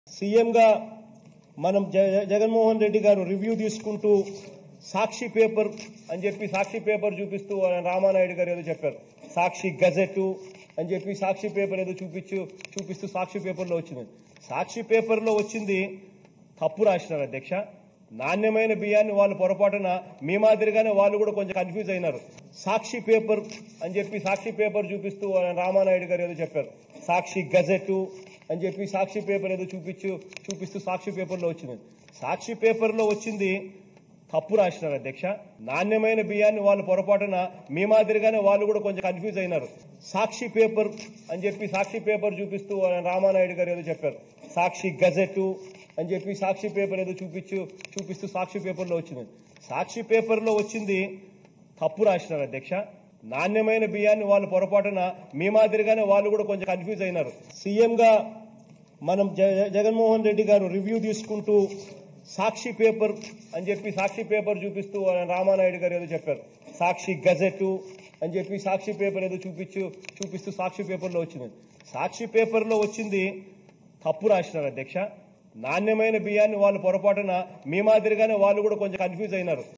సీఎంగా మనం జ- జగన్మోహన్ రెడ్డి గారు రివ్యూ తీసుకుంటూ సాక్షి పేపర్ అని చెప్పి సాక్షి పేపర్ చూపిస్తూ ఆయన రామానాయుడు గారు ఏదో చెప్పారు సాక్షి గజెట్ అని చెప్పి సాక్షి పేపర్ ఏదో చూపించు చూపిస్తూ సాక్షి పేపర్లో వచ్చింది సాక్షి పేపర్లో వచ్చింది తప్పు రాసినారు అధ్యక్ష నాణ్యమైన బియ్యాన్ని వాళ్ళు పొరపాటున మీ మాదిరిగానే వాళ్ళు కూడా కొంచెం కన్ఫ్యూజ్ అయినారు సాక్షి పేపర్ అని చెప్పి సాక్షి పేపర్ చూపిస్తూ ఆయన రామానాయుడు గారు ఏదో చెప్పారు సాక్షి గజెట్ అని చెప్పి సాక్షి పేపర్ ఏదో చూపించు చూపిస్తూ సాక్షి పేపర్లో వచ్చింది సాక్షి పేపర్లో వచ్చింది తప్పు రాసినారు అధ్యక్ష నాణ్యమైన బియ్యాన్ని వాళ్ళు పొరపాటున మీ మాదిరిగానే వాళ్ళు కూడా కొంచెం కన్ఫ్యూజ్ అయినారు సాక్షి పేపర్ అని చెప్పి సాక్షి పేపర్ చూపిస్తూ ఆయన రామానాయుడు గారు ఏదో చెప్పారు సాక్షి గజెట్ అని చెప్పి సాక్షి పేపర్ ఏదో చూపించు చూపిస్తూ సాక్షి పేపర్లో వచ్చింది సాక్షి పేపర్లో వచ్చింది తప్పు రాసినారు అధ్యక్ష నాణ్యమైన బియ్యాన్ని వాళ్ళు పొరపాటున మీ మాదిరిగానే వాళ్ళు కూడా కొంచెం కన్ఫ్యూజ్ అయినారు సీఎంగా మనం జ- జగన్మోహన్ రెడ్డి గారు రివ్యూ తీసుకుంటూ సాక్షి పేపర్ అని చెప్పి సాక్షి పేపర్ చూపిస్తూ ఆయన రామానాయుడు గారు ఏదో చెప్పారు సాక్షి గజెట్ అని చెప్పి సాక్షి పేపర్ ఏదో చూపించు చూపిస్తూ సాక్షి పేపర్లో వచ్చింది సాక్షి పేపర్లో వచ్చింది తప్పు రాసినారు అధ్యక్ష నాణ్యమైన బియ్యాన్ని వాళ్ళు పొరపాటున మీ మాదిరిగానే వాళ్ళు కూడా కొంచెం కన్ఫ్యూజ్ అయినారు